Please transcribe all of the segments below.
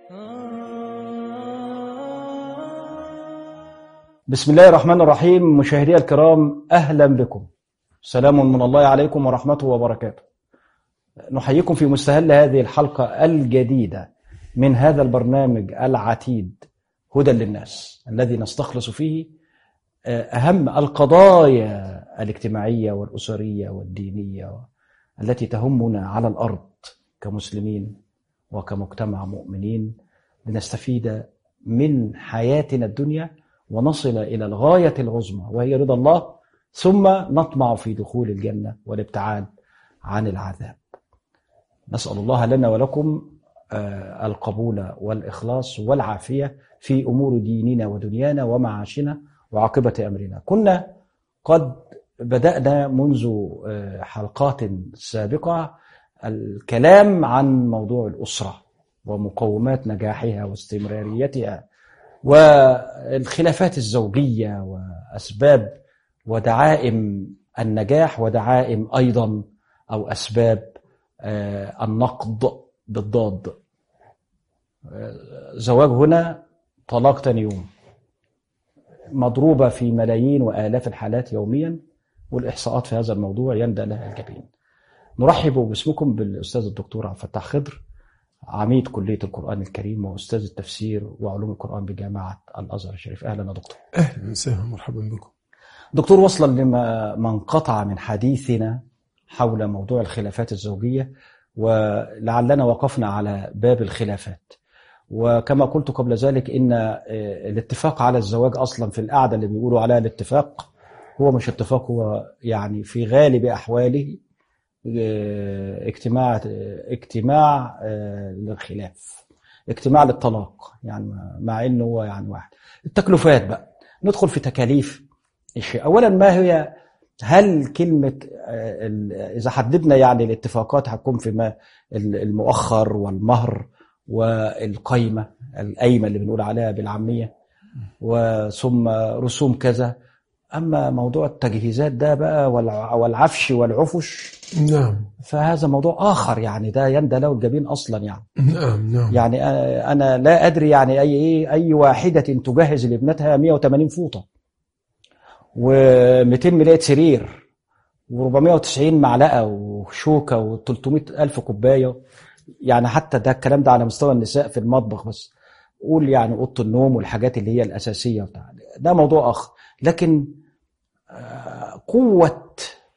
بسم الله الرحمن الرحيم مشاهدي الكرام أهلا بكم سلام من الله عليكم ورحمته وبركاته نحييكم في مستهل هذه الحلقة الجديدة من هذا البرنامج العتيد هدى للناس الذي نستخلص فيه أهم القضايا الاجتماعية والأسرية والدينية التي تهمنا على الأرض كمسلمين وكمجتمع مؤمنين لنستفيد من حياتنا الدنيا ونصل إلى الغاية العظمى وهي رضا الله ثم نطمع في دخول الجنة والابتعاد عن العذاب نسأل الله لنا ولكم القبول والإخلاص والعافية في أمور ديننا ودنيانا ومعاشنا وعاقبة أمرنا كنا قد بدأنا منذ حلقات سابقة الكلام عن موضوع الأسرة ومقومات نجاحها واستمراريتها والخلافات الزوجية وأسباب ودعائم النجاح ودعائم أيضا أو أسباب النقد بالضاد زواج هنا طلاق تاني يوم مضروبة في ملايين وآلاف الحالات يوميا والإحصاءات في هذا الموضوع يندى لها الجبين نرحب باسمكم بالأستاذ الدكتور عبد الفتاح خضر عميد كلية القرآن الكريم وأستاذ التفسير وعلوم القرآن بجامعة الأزهر الشريف أهلا يا دكتور أهلا وسهلا مرحبا بكم دكتور وصلا لما ما انقطع من حديثنا حول موضوع الخلافات الزوجية ولعلنا وقفنا على باب الخلافات وكما قلت قبل ذلك إن الاتفاق على الزواج أصلا في القعدة اللي بيقولوا عليها الاتفاق هو مش اتفاق هو يعني في غالب أحواله اجتماع اجتماع للخلاف اجتماع للطلاق يعني مع انه هو يعني واحد التكلفات بقى ندخل في تكاليف الشيء اولا ما هي هل كلمة إذا حددنا يعني الاتفاقات هتكون في ما المؤخر والمهر والقيمة القايمة اللي بنقول عليها بالعامية وثم رسوم كذا أما موضوع التجهيزات ده بقى والعفش والعفش نعم فهذا موضوع آخر يعني ده يندى له الجبين أصلا يعني نعم نعم يعني أنا لا أدري يعني أي إيه أي واحدة تجهز لابنتها 180 فوطة و200 ملاية سرير و490 معلقة وشوكة و300 ألف كوباية يعني حتى ده الكلام ده على مستوى النساء في المطبخ بس قول يعني أوضة النوم والحاجات اللي هي الأساسية بتاع ده موضوع آخر لكن قوة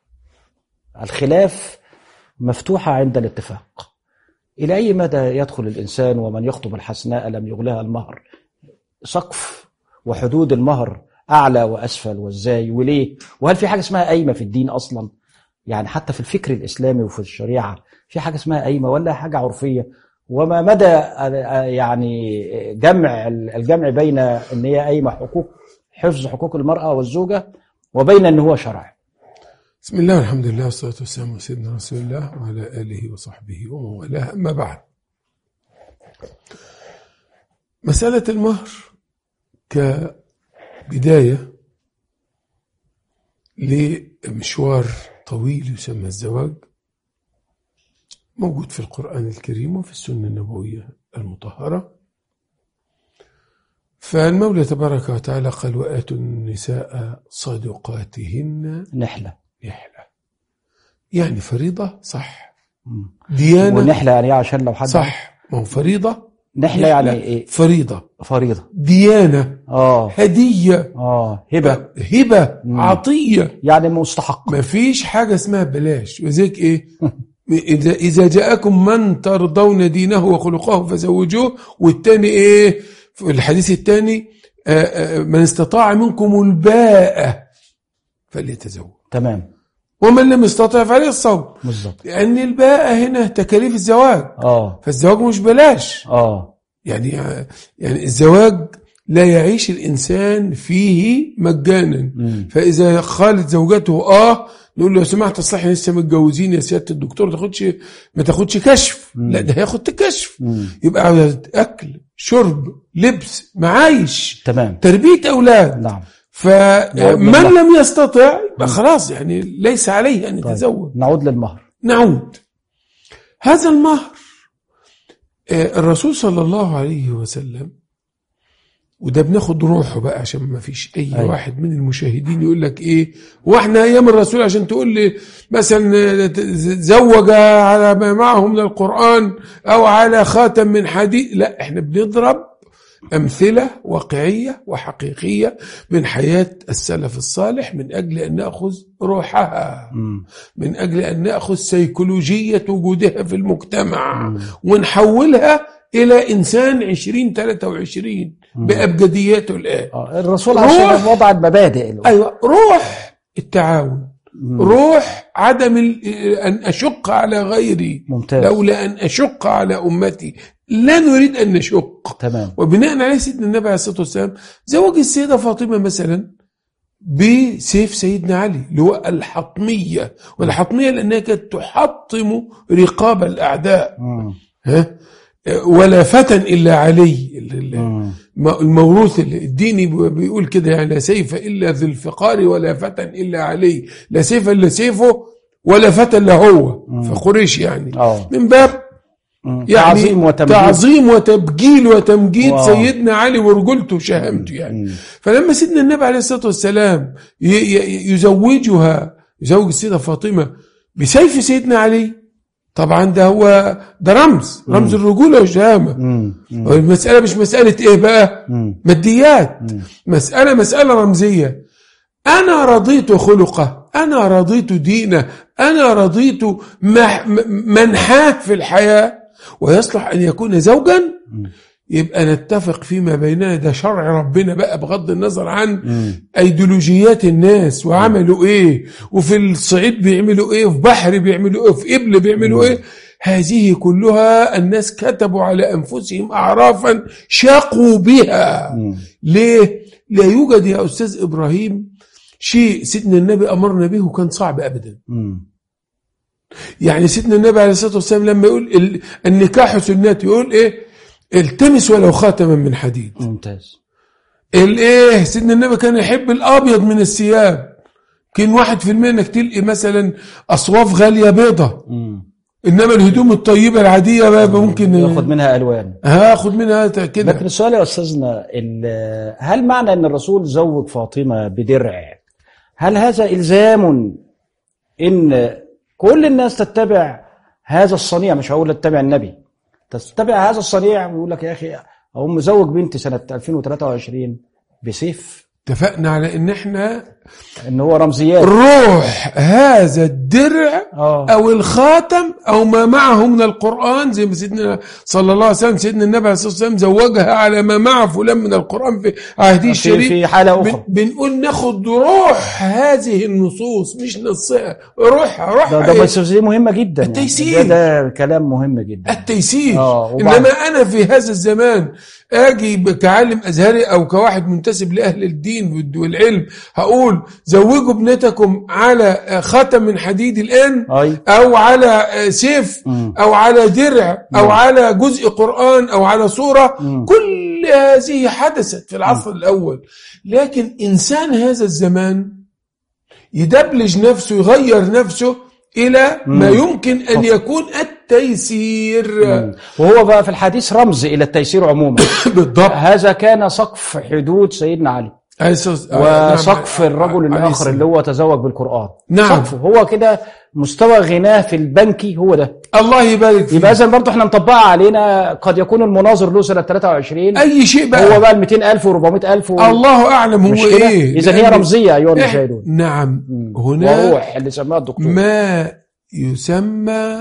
الخلاف مفتوحة عند الاتفاق إلى أي مدى يدخل الإنسان ومن يخطب الحسناء لم يغلها المهر سقف وحدود المهر أعلى وأسفل وإزاي وليه وهل في حاجة اسمها قايمة في الدين أصلا يعني حتى في الفكر الإسلامي وفي الشريعة في حاجة اسمها قايمة ولا حاجة عرفية وما مدى يعني جمع الجمع بين ان هي قايمه حقوق حفظ حقوق المراه والزوجه وبين ان هو شرع بسم الله والحمد لله والصلاة والسلام على سيدنا رسول الله وعلى آله وصحبه ومن والاه أما بعد مسألة المهر كبداية لمشوار طويل يسمى الزواج موجود في القرآن الكريم وفي السنة النبوية المطهرة فالمولى تبارك وتعالى قال وآتوا النساء صدقاتهن نحله نحلة يعني فريضة صح ديانة ونحله يعني إيه عشان لو حد صح ما هو فريضة نحله يعني ايه فريضة فريضه ديانة اه هدية اه هبه هبة مم. عطية يعني مستحق ما فيش حاجة اسمها بلاش وذلك ايه إذا إذا جاءكم من ترضون دينه وخلقه فزوجوه والتاني إيه في الحديث الثاني من استطاع منكم الباءة فليتزوج تمام ومن لم يستطع فعليه الصوم بالظبط لأن الباءة هنا تكاليف الزواج اه فالزواج مش بلاش اه يعني يعني الزواج لا يعيش الإنسان فيه مجانا مم. فإذا قالت زوجته آه نقول له لو سمحت اصل احنا لسه متجوزين يا سياده الدكتور ما تاخدش ما تاخدش كشف مم. لا ده هياخد كشف مم. يبقى عاوز اكل شرب لبس معايش تمام تربيه اولاد نعم فمن لم يستطع يبقى خلاص يعني ليس عليه ان طيب. يتزوج نعود للمهر نعود هذا المهر آه، الرسول صلى الله عليه وسلم وده بناخد روحه بقى عشان ما فيش اي أيوة. واحد من المشاهدين يقول لك ايه واحنا ايام الرسول عشان تقول لي مثلا زوج على ما معه من القران او على خاتم من حديد لا احنا بنضرب امثله واقعيه وحقيقيه من حياه السلف الصالح من اجل ان ناخذ روحها مم. من اجل ان ناخذ سيكولوجيه وجودها في المجتمع مم. ونحولها الى انسان 2023 بابجدياته الان آه، الرسول روح. عشان وضع المبادئ له. ايوه روح التعاون مم. روح عدم ال- ان اشق على غيري ممتاز لولا ان اشق على امتي لا نريد ان نشق تمام وبناء عليه سيدنا النبي عليه الصلاه والسلام زوج السيده فاطمه مثلا بسيف سيدنا علي اللي هو الحطميه والحطميه لانها كانت تحطم رقاب الاعداء مم. ها ولا فتى الا علي ال- ال- مم. الموروث الديني بيقول كده يعني لا سيف الا ذي الفقار ولا فتى الا علي لا سيف الا سيفه ولا فتى الا هو مم. فقريش يعني اه من باب مم. يعني تعظيم وتمجيد تعظيم وتبجيل وتمجيد واو. سيدنا علي ورجولته وشهامته يعني مم. فلما سيدنا النبي عليه الصلاه والسلام ي- ي- يزوجها يزوج السيده فاطمه بسيف سيدنا علي طبعا ده هو ده رمز رمز الرجوله والشهامه مم. مم. المساله مش مساله ايه بقى مم. ماديات مم. مساله مساله رمزيه انا رضيت خلقه انا رضيت دينه انا رضيت مح- م- منحاه في الحياه ويصلح ان يكون زوجا مم. يبقى نتفق فيما بيننا ده شرع ربنا بقى بغض النظر عن مم. ايديولوجيات الناس وعملوا ايه وفي الصعيد بيعملوا ايه وفي بحر بيعملوا ايه وفي ابل بيعملوا ايه هذه كلها الناس كتبوا على انفسهم اعرافا شاقوا بها مم. ليه لا يوجد يا استاذ ابراهيم شيء سيدنا النبي امرنا به وكان صعب ابدا مم. يعني سيدنا النبي عليه الصلاه والسلام لما يقول ال- النكاح سنات يقول ايه التمس ولو خاتما من حديد ممتاز الايه سيدنا النبي كان يحب الابيض من الثياب كان واحد في المية انك تلقي مثلا اصواف غاليه بيضة مم. انما الهدوم الطيبه العاديه بقى ممكن ياخد منها الوان هاخد منها كده لكن السؤال يا استاذنا ال- هل معنى ان الرسول زوج فاطمه بدرع هل هذا الزام ان كل الناس تتبع هذا الصنيع مش هقول تتبع النبي تتبع هذا الصنيع ويقول لك يا اخي اقوم مزوج بنتي سنه 2023 بسيف اتفقنا على ان احنا ان هو رمزيات روح هذا الدرع اه او الخاتم او ما معه من القران زي ما سيدنا صلى الله عليه وسلم سيدنا النبي عليه الصلاه والسلام زوجها على ما مع فلان من القران في عهده في, الشريف في حاله بن- اخرى بنقول ناخد روح هذه النصوص مش نصها روحها ده, روحها ده إيه؟ بس دي مهمه جدا يعني. التيسير. ده, ده كلام مهم جدا التيسير آه، وبعد- انما انا في هذا الزمان اجي ب- كعالم ازهري او كواحد منتسب لاهل الدين والد- والعلم هقول زوجوا ابنتكم على خاتم من حديد الان اي او على سيف مم. او على درع او مم. على جزء قران او على سوره مم. كل هذه حدثت في العصر الاول لكن انسان هذا الزمان يدبلج نفسه يغير نفسه الى ما مم. يمكن ان يكون التيسير مم. وهو بقى في الحديث رمز الى التيسير عموما بالضبط هذا كان سقف حدود سيدنا علي أساس- آه، وسقف نعم. الرجل عليه الاخر السلام. اللي هو تزوج بالقران نعم. سقفه هو كده مستوى غناه في البنكي هو ده الله يبارك فيك يبقى اذا برضه احنا مطبقها علينا قد يكون المناظر له سنه 23 اي شيء بقى هو بقى ال 200000 و 400000 و... الله اعلم هو مش كده ايه اذا هي لأن رمزيه ايها إح- المشاهدون نعم مم. هنا وروح اللي سماها الدكتور ما يسمى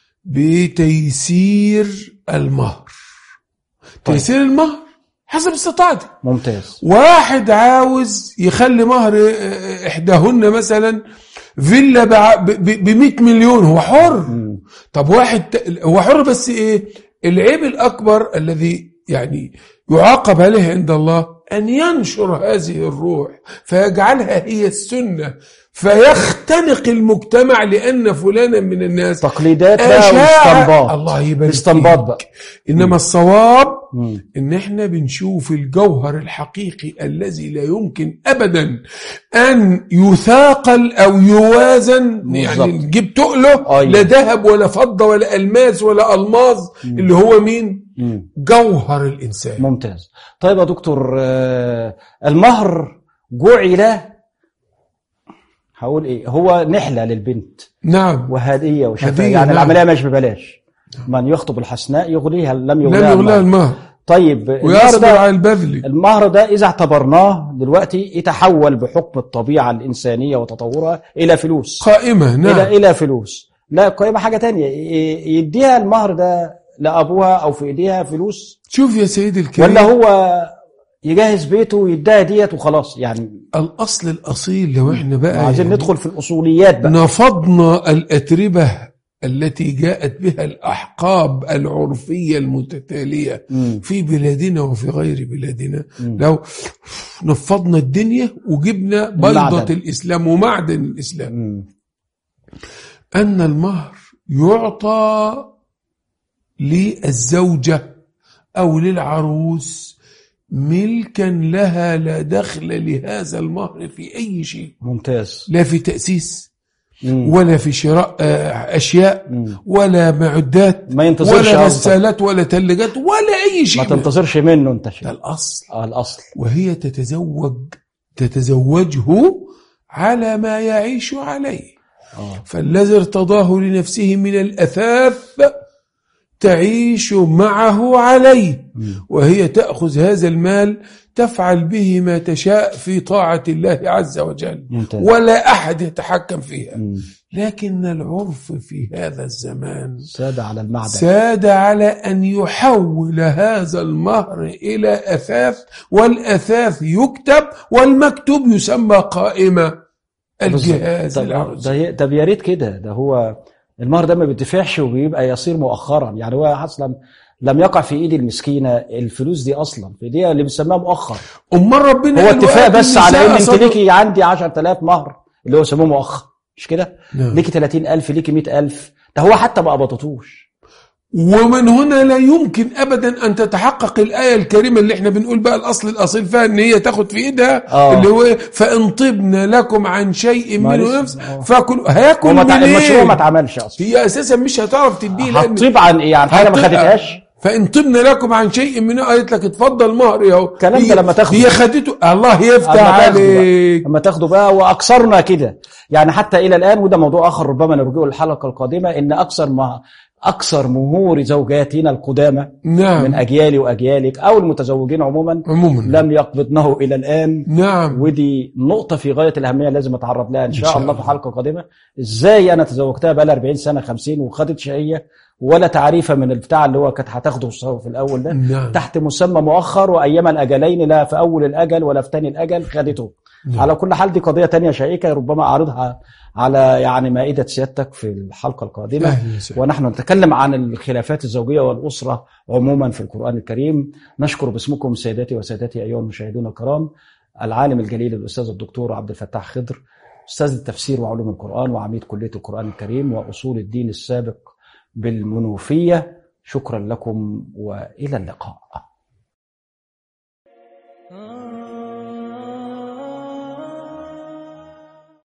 بتيسير المهر طيب. تيسير المهر حسب استطاعته ممتاز واحد عاوز يخلي مهر آه، احداهن مثلا فيلا ب 100 مليون هو حر مم. طب واحد ت- هو حر بس ايه العيب الاكبر الذي يعني يعاقب عليه عند الله ان ينشر هذه الروح فيجعلها هي السنه فيختنق المجتمع لان فلانا من الناس تقليدات بقى أشاع واستنباط الله يبارك استنباط فيك. بقى انما الصواب مم. ان احنا بنشوف الجوهر الحقيقي الذي لا يمكن ابدا ان يثاقل او يوازن يعني بالظبط. نجيب تقله أيوة. لا ذهب ولا فضه ولا الماس ولا الماظ اللي هو مين مم. جوهر الانسان ممتاز طيب يا دكتور آه، المهر جعل هقول ايه هو نحله للبنت نعم وهديه وشفاء هدية، يعني نعم. العمليه مش ببلاش من يخطب الحسناء يغريها لم لم يغريها يغلى المهر. المهر طيب ويصبر بالنسبة- على البذل المهر ده اذا اعتبرناه دلوقتي يتحول بحكم الطبيعه الانسانيه وتطورها الى فلوس قائمه نعم الى الى فلوس لا قيمه حاجه تانية ي- يديها المهر ده لابوها او في ايديها فلوس شوف يا سيدي الكريم ولا هو يجهز بيته ويديها ديت وخلاص يعني الاصل الاصيل لو احنا بقى عايزين يعني ندخل في الاصوليات بقى نفضنا الاتربه التي جاءت بها الاحقاب العرفيه المتتاليه مم. في بلادنا وفي غير بلادنا مم. لو نفضنا الدنيا وجبنا بيضة المعدن. الإسلام ومعدن الإسلام مم. أن المهر يعطى للزوجة أو للعروس ملكا لها لا دخل لهذا المهر في أي شيء ممتاز لا في تأسيس مم. ولا في شراء آه، أشياء مم. ولا معدات ما ينتظرش ولا قصدك. غسالات ولا ثلاجات ولا أي شيء ما تنتظرش منه انت ده شيء الأصل آه الاصل وهي تتزوج تتزوجه على ما يعيش عليه اه فالذي ارتضاه لنفسه من الأثاث تعيش معه عليه مم. وهي تأخذ هذا المال تفعل به ما تشاء في طاعة الله عز وجل ممتاز ولا أحد يتحكم فيها مم. لكن العرف في هذا الزمان ساد على المعدن ساد على أن يحول هذا المهر إلى أثاث والأثاث يكتب والمكتوب يسمى قائمة الجهاز طب العروسي ده طب يا ريت كده ده هو المهر ده ما بيدفعش وبيبقى يصير مؤخرا يعني هو اصلا لم يقع في ايد المسكينه الفلوس دي اصلا في ايديها اللي بنسميها مؤخر أمال ربنا هو قال اتفاق وآتوا بس على ان النساء انت صدق- ليكي عندي 10000 مهر اللي هو يسموه مؤخر مش كده؟ نعم. ليكي 30000 ليكي 100000 ده هو حتى ما قبضتوش ومن هنا لا يمكن ابدا ان تتحقق الايه الكريمه اللي احنا بنقول بقى الاصل الاصيل فيها ان هي تاخد في ايدها آه. اللي هو إيه؟ فان طبن لكم عن شيء منه معلش. نفس آه. فاكلوا هياكل هو ما تع- المشروع ما منين اتعملش اصلا هي اساسا مش هتعرف تديه لان هتطيب عن ايه؟ عن حاجه ما هت- خدتهاش فان طبن لكم عن شيء منه قالت لك اتفضل مهري اهو الكلام ده هي- لما تاخده. هي خدته الله يفتح أما تاخده بقى. عليك لما تاخده بقى واكثرنا كده يعني حتى الى الان وده موضوع اخر ربما نرجعه الحلقه القادمه ان اكثر ما اكثر مهور زوجاتنا القدامى من نعم اجيالي واجيالك او المتزوجين عموما عموما لم يقبضنه الى الان نعم ودي نقطه في غايه الاهميه لازم اتعرض لها ان شاء, شاء الله في الله. حلقه قادمه ازاي انا تزوجتها بقى لها 40 سنه 50 وخدت شهيه ولا تعريفه من البتاع اللي هو كانت هتاخده في الاول ده نعم تحت مسمى مؤخر وايام الاجلين لا في اول الاجل ولا في ثاني الاجل خدته نعم. على كل حال دي قضيه تانية شائكه ربما اعرضها على يعني مائده سيادتك في الحلقه القادمه أهلا وسهلا. ونحن نتكلم عن الخلافات الزوجيه والاسره عموما في القران الكريم نشكر باسمكم سيداتي وسادتي ايها المشاهدون الكرام العالم الجليل الاستاذ الدكتور عبد الفتاح خضر استاذ التفسير وعلوم القران وعميد كليه القران الكريم واصول الدين السابق بالمنوفيه شكرا لكم والى اللقاء